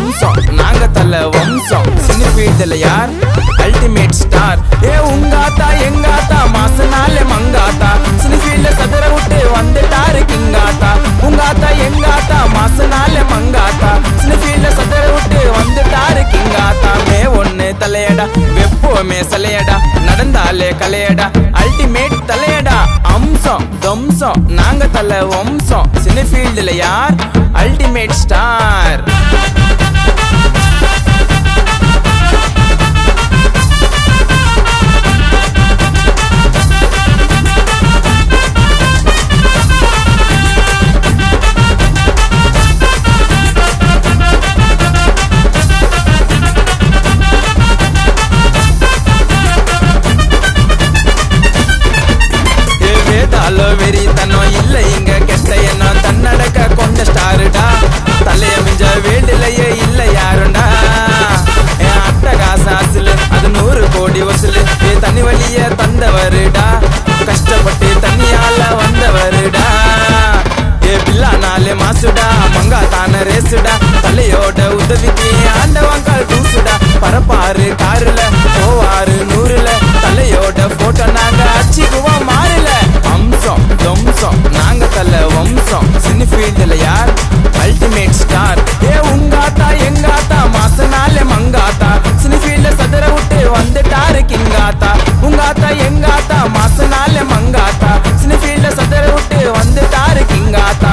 வம்சம் நாங்க தல வம்சம் சினி ஃபீல்டுல யார் அல்டிமேட் ஸ்டார் ஏ உங்காத்தா எங்காத்தா மாசனாலே மங்காத்தா சினி ஃபீல்ட சதுர விட்டு வந்துட்டாரு கிங்காத்தா உங்காத்தா எங்காத்தா மாசனாலே மங்காத்தா சினி ஃபீல்ட சதுர விட்டு வந்துட்டாரு கிங்காத்தா மே ஒண்ணு தலையடா வெப்போமே சலையடா நடந்தாலே கலையடா அல்டிமேட் தலையடா அம்சம் தம்சம் நாங்க தல வம்சம் சினி ஃபீல்டுல யார் அல்டிமேட் ஸ்டார் ஏ வேதாளோ வெறித்தனம் இல்ல இங்க கெட்ட எண்ணம் தன்னடக்க கொண்ட ஸ்டாருடா தலைய மிஞ்ச வேண்டிலையே இல்ல யாருண்டா ஏ அட்டகாச அசிலு அது நூறு கோடி வசூலு ஏ தனி வழிய தந்தவருடா கஷ்டப்பட்டு தண்ணியால வந்தவருடா ஏ பில்லா நாலு மாசுடா மங்கா தான ரேசுடா தலையோட உதவிக்கு ஆண்டவன் கால் தூசுடா பரப்பாரு காருல போவாரு நூறுல தலையோட போட்டோ நாங்க அச்சிக்குவோம் மாறல அம்சம் தம்சம் நாங்க தல வம்சம் சினி ஃபீல்டுல யார் அல்டிமேட் ஸ்டார் ஏ உங்காத்தா எங்காத்தா மாசனாலே மங்காத்தா சினி ஃபீல்ட சதுர விட்டு வந்துட்டாரு கிங்காத்தா உங்காத்தா எங்காத்தா மாசனாலே மங்காத்தா சினி ஃபீல்ட சதுர விட்டு வந்துட்டாரு கிங்காத்தா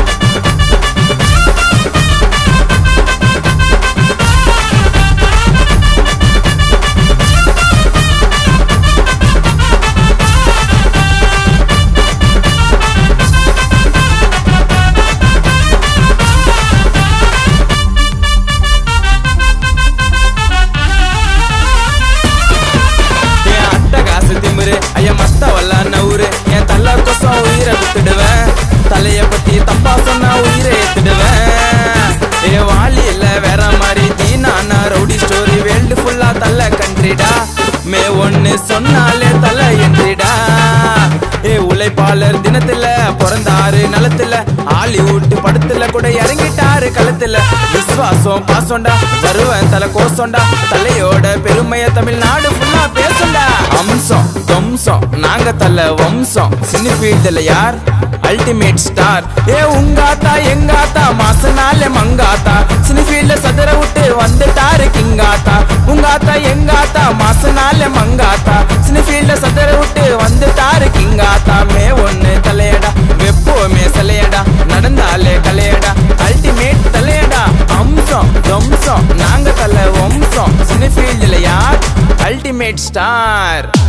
என் அட்டகாசு திமிரு ஐயா மத்தவல்ல நவுரு என் தள்ள கொசம் உயிரை வித்துடுவேன் தலைய பத்தி தப்பா சொன்னா உயிரை ஏத்துடுவேன் ஏ வாலி இல்ல வேற மாதிரி தீனானா ரவுடி ஸ்டோரி வேல்டு ஃபுல்லா தள்ள கண்ட்ரிடா மே ஒன்னு சொன்னாலே தலை என்றிடா ஏ உழைப்பாளர் தினத்துல பிறந்தாரு நலத்துல ஹாலிவுட் படத்துல கூட இறங்கிட்டாரு களத்துல விசுவாசம் பாசோண்டா வருவன் தலை கோசோண்டா தலையோட பெருமைய தமிழ்நாடு ஃபுல்லா பேசுண்டா அம்சம் தம்சம் நாங்க தல வம்சம் சினி ஃபீல்டுல யார் அல்டிமேட் ஸ்டார் ஏ உங்காத்தா எங்காத்தா மாசனாலே மங்காத்தா சினி ஃபீல்ட சதுர விட்டு வந்துட்டாரு கிங்காத்தா உங்காத்தா எங்காத்தா மாசனாலே மங்காத்தா சினி ஃபீல்ட சதுர விட்டு வந்துட்டாரு கிங்காத்தா மே ஒண்ணு தலையடா வெப்போமே சலையடா நடந்தாலே கலையடா அல்டிமேட் தலையடா அம்சம் தம்சம் நாங்க தல வம்சம் சினி ஃபீல்டுல யார் அல்டிமேட் ஸ்டார்